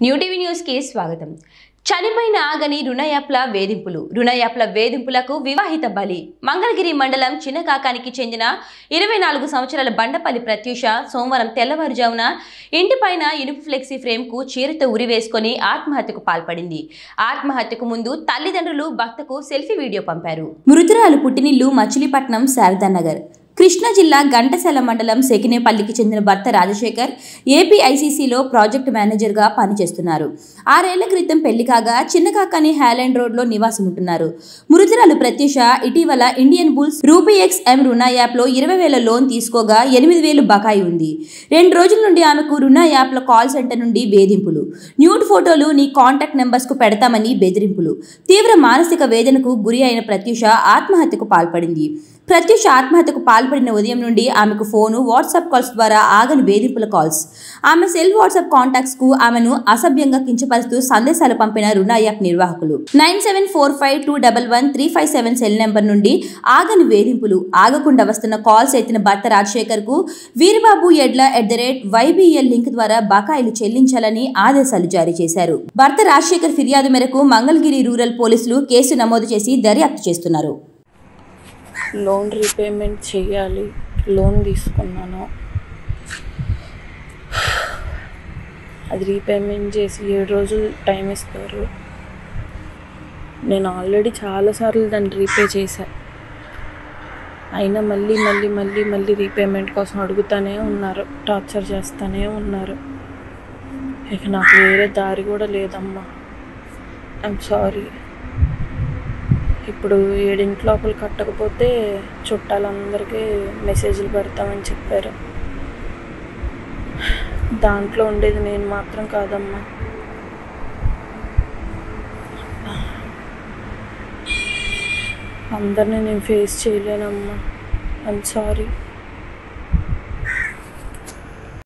new TV news కి స్వాగతం చనిపోయిన ఆగని రుణ యాప్ల వేధింపులు రుణ యాప్ల వేధింపులకు వివాహిత బలి మంగళగిరి మండలం చిన్నకాకానికి చెందిన ఇరవై నాలుగు సంవత్సరాల బండపల్లి ప్రత్యూష సోమవారం తెల్లవారుజామున ఇంటిపైన ఇనుపు ఫ్లెక్సీ ఫ్రేమ్ కు చీరతో ఉరివేసుకొని ఆత్మహత్యకు పాల్పడింది ఆత్మహత్యకు ముందు తల్లిదండ్రులు భర్తకు సెల్ఫీ వీడియో పంపారు మృతురాలు పుట్టినిల్లు మచిలీపట్నం శారదానగర్ కృష్ణా జిల్లా ఘంటసాల మండలం సెకినేపల్లికి చెందిన భర్త రాజశేఖర్ ఏపీఐసీసీలో ప్రాజెక్ట్ మేనేజర్గా పనిచేస్తున్నారు ఆరేళ్ల క్రితం పెళ్లి కాగా చిన్నకాకాని హ్యాలెండ్ రోడ్లో నివాసం ఉంటున్నారు మృతురాలు ప్రత్యూష ఇటీవల Indian Bulls Rupee X M Runa యాప్లో ఇరవై వేల లోన్ తీసుకోగా ఎనిమిది వేలు బకాయి ఉంది రెండు రోజుల నుండి ఆమెకు రుణా యాప్ల కాల్ సెంటర్ నుండి వేధింపులు న్యూడ్ ఫోటోలు నీ కాంటాక్ట్ నెంబర్స్కు పెడతామని బెదిరింపులు తీవ్ర మానసిక వేదనకు గురి అయిన ప్రత్యూష ఆత్మహత్యకు పాల్పడింది ప్రత్యూష ఆత్మహత్యకు పాల్పడిన ఉదయం నుండి ఆమెకు ఫోను వాట్సాప్ కాల్స్ ద్వారా ఆగని వేధింపుల కాల్స్ ఆమె సెల్ వాట్సాప్ కాంటాక్ట్స్ కు ఆమెను అసభ్యంగా కించపరుస్తూ సందేశాలు పంపిన రుణా యాప్ నిర్వాహకులు nine seven four five two double one three five seven cell number నుండి ఆగని వేధింపులు ఆగకుండా వస్తున్న కాల్స్ ఎత్తిన భర్త రాజశేఖర్ కు Veerababu Edla at the rate YBL link ద్వారా బకాయిలు చెల్లించాలని ఆదేశాలు జారీ చేశారు భర్త రాజశేఖర్ ఫిర్యాదు మేరకు మంగళగిరి రూరల్ పోలీసులు కేసు నమోదు చేసి దర్యాప్తు చేస్తున్నారు లోన్ రీపేమెంట్ చేయాలి లోన్ తీసుకున్నాను అది రీపేమెంట్ చేసి ఏడు రోజులు టైం ఇస్తారు నేను ఆల్రెడీ చాలాసార్లు దాన్ని రీపే చేశా అయినా మళ్ళీ మళ్ళీ మళ్ళీ మళ్ళీ రీపేమెంట్ కోసం అడుగుతూనే ఉన్నారు టార్చర్ చేస్తూనే ఉన్నారు ఇక నాకు వేరే దారి కూడా లేదమ్మా ఐమ్ సారీ ఇప్పుడు ఏడింటి లోపల కట్టకపోతే చుట్టాలందరికీ మెసేజ్లు పెడతామని చెప్పారు దాంట్లో ఉండేది నేను మాత్రం కాదమ్మా అందరినీ నేను ఫేస్ చేయలేనమ్మా ఐమ్ సారీ